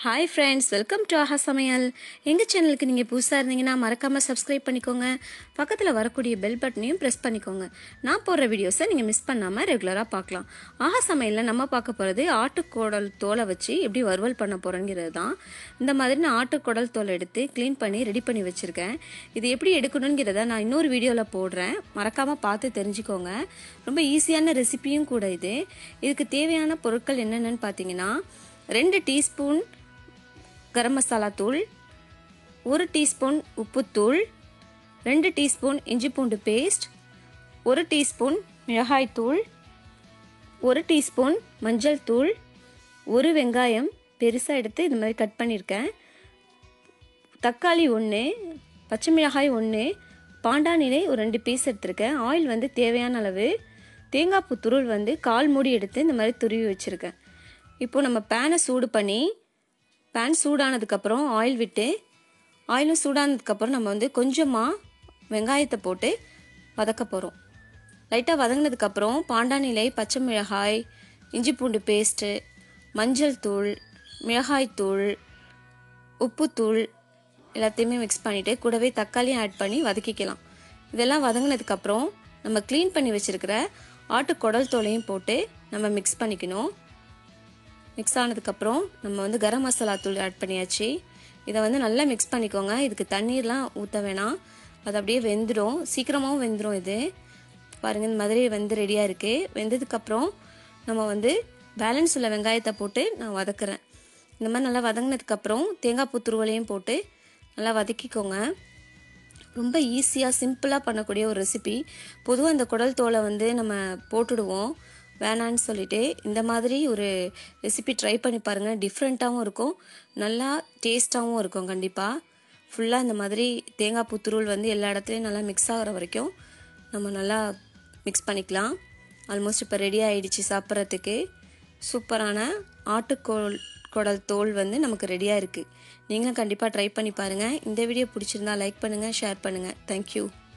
hi friends welcome to Aaha Samayal எங்கள் சேனலுக்கு நீங்கள் புதுசாக இருந்தீங்கன்னா மறக்காமல் சப்ஸ்கிரைப் பண்ணிக்கோங்க பக்கத்தில் வரக்கூடிய பெல் பட்டனையும் ப்ரெஸ் பண்ணிக்கோங்க நான் போடுற வீடியோஸை நீங்கள் மிஸ் பண்ணாமல் ரெகுலராக பார்க்கலாம் ஆஹா சமையலில் நம்ம பார்க்க போகிறது ஆட்டுக்குடல் தோலை வச்சு எப்படி வறுவல் பண்ண போகிறோங்கிறது தான் இந்த மாதிரி நான் ஆட்டுக்குடல் தோலை எடுத்து க்ளீன் பண்ணி ரெடி பண்ணி வச்சுருக்கேன் இது எப்படி எடுக்கணுங்கிறத நான் இன்னொரு வீடியோவில் போடுறேன் மறக்காமல் பார்த்து தெரிஞ்சுக்கோங்க ரொம்ப ஈஸியான ரெசிபியும் கூட இது இதுக்கு தேவையான பொருட்கள் என்னென்னு பார்த்தீங்கன்னா ரெண்டு டீஸ்பூன் கரம் மசாலா தூள் ஒரு டீஸ்பூன் உப்புத்தூள் ரெண்டு டீஸ்பூன் இஞ்சி பூண்டு பேஸ்ட் ஒரு டீஸ்பூன் மிளகாய் தூள் ஒரு டீஸ்பூன் மஞ்சள் தூள் ஒரு வெங்காயம் பெருசாக எடுத்து இது மாதிரி கட் பண்ணியிருக்கேன் தக்காளி ஒன்று பச்சை மிளகாய் ஒன்று பாண்டானிலை ஒரு ரெண்டு பீஸ் எடுத்திருக்கேன் ஆயில் வந்து தேவையான அளவு தேங்காய் பூ துருள் வந்து கால் மூடி எடுத்து இந்த மாதிரி துருவி வச்சுருக்கேன் இப்போது நம்ம பேனை சூடு பண்ணி பேன் சூடானதுக்கப்புறம் ஆயில் விட்டு ஆயிலும் சூடானதுக்கப்புறம் நம்ம வந்து கொஞ்சமாக வெங்காயத்தை போட்டு வதக்க போகிறோம் லைட்டாக வதங்கினதுக்கப்புறம் பாண்டானிலை பச்சை மிளகாய் இஞ்சி பூண்டு பேஸ்ட்டு மஞ்சள் தூள் மிளகாய் தூள் உப்புத்தூள் எல்லாத்தையுமே மிக்ஸ் பண்ணிவிட்டு கூடவே தக்காளியும் ஆட் பண்ணி வதக்கிக்கலாம் இதெல்லாம் வதங்கினதுக்கப்புறம் நம்ம க்ளீன் பண்ணி வச்சுருக்கிற ஆட்டு குடல் தோலையும் போட்டு நம்ம மிக்ஸ் பண்ணிக்கணும் மிக்ஸ் ஆனதுக்கப்புறம் நம்ம வந்து கரம் மசாலா தூள் ஆட் பண்ணியாச்சு இதை வந்து நல்லா மிக்ஸ் பண்ணிக்கோங்க இதுக்கு தண்ணீர்லாம் ஊற்ற வேணாம் அது அப்படியே வெந்துடும் சீக்கிரமாகவும் வெந்துடும் இது பாருங்கள் இந்த மாதிரி வந்து ரெடியாக இருக்குது வெந்ததுக்கப்புறம் நம்ம வந்து பேலன்ஸ் உள்ள வெங்காயத்தை போட்டு நான் வதக்குறேன் இந்த மாதிரி நல்லா வதங்கினதுக்கப்புறம் தேங்காய் பூ துருவலையும் போட்டு நல்லா வதக்கிக்கோங்க ரொம்ப ஈஸியாக சிம்பிளாக பண்ணக்கூடிய ஒரு ரெசிபி பொதுவாக இந்த குடல் தோலை வந்து நம்ம போட்டுடுவோம் வேணான்னு சொல்லிட்டு இந்த மாதிரி ஒரு ரெசிபி ட்ரை பண்ணி பாருங்கள் டிஃப்ரெண்ட்டாகவும் இருக்கும் நல்லா டேஸ்ட்டாகவும் இருக்கும் கண்டிப்பாக ஃபுல்லாக இந்த மாதிரி தேங்காய் புத்துருள் வந்து எல்லா இடத்துலையும் நல்லா மிக்ஸ் ஆகிற வரைக்கும் நம்ம நல்லா மிக்ஸ் பண்ணிக்கலாம் ஆல்மோஸ்ட் இப்போ ரெடி ஆகிடுச்சு சாப்பிட்றதுக்கு சூப்பரான ஆட்டுக்கோள் குடல் தோல் வந்து நமக்கு ரெடியாக இருக்குது நீங்களும் கண்டிப்பாக ட்ரை பண்ணி பாருங்கள் இந்த வீடியோ பிடிச்சிருந்தா லைக் பண்ணுங்கள் ஷேர் பண்ணுங்கள் தேங்க்யூ